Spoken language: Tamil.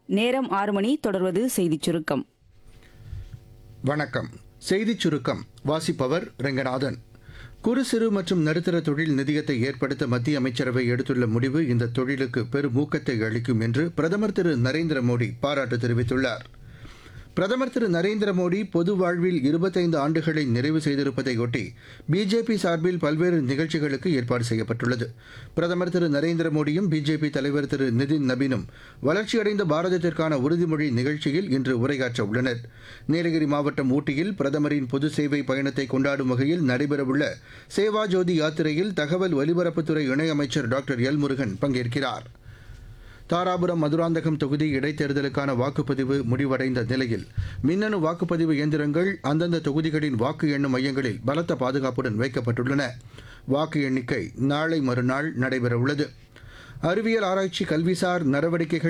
நேரம் ஆறு மணி தொடர்வது செய்திச் சுருக்கம் வணக்கம் செய்திச் சுருக்கம் வாசிப்பவர் ரெங்கநாதன் குறு சிறு மற்றும் நடுத்தர தொழில் நிதியத்தை ஏற்படுத்த மத்திய அமைச்சரவை எடுத்துள்ள முடிவு இந்த தொழிலுக்கு பெரும் ஊக்கத்தை அளிக்கும் என்று பிரதமர் திரு நரேந்திர மோடி பாராட்டு தெரிவித்துள்ளார் பிரதமர் திரு நரேந்திர மோடி பொது வாழ்வில் இருபத்தைந்து ஆண்டுகளை நிறைவு செய்திருப்பதையொட்டி பிஜேபி சார்பில் பல்வேறு நிகழ்ச்சிகளுக்கு ஏற்பாடு செய்யப்பட்டுள்ளது பிரதமர் திரு நரேந்திர மோடியும் பிஜேபி தலைவர் திரு நிதின் நபீனும் வளர்ச்சியடைந்த பாரதத்திற்கான உறுதிமொழி நிகழ்ச்சியில் இன்று உரையாற்ற உள்ளனர் நீலகிரி மாவட்டம் ஊட்டியில் பிரதமரின் பொது சேவை பயணத்தை கொண்டாடும் வகையில் நடைபெறவுள்ள சேவா ஜோதி யாத்திரையில் தகவல் ஒலிபரப்புத்துறை இணையமைச்சர் டாக்டர் எல் முருகன் பங்கேற்கிறார் தாராபுரம் மதுராந்தகம் தொகுதி இடைத்தேர்தலுக்கான வாக்குப்பதிவு முடிவடைந்த நிலையில் மின்னணு வாக்குப்பதிவு இயந்திரங்கள் அந்தந்த தொகுதிகளின் வாக்கு எண்ணும் மையங்களில் பலத்த பாதுகாப்புடன் வைக்கப்பட்டுள்ளன வாக்கு எண்ணிக்கை நாளை மறுநாள் நடைபெறவுள்ளது அறிவியல் ஆராய்ச்சி கல்விசார் நடவடிக்கைகள்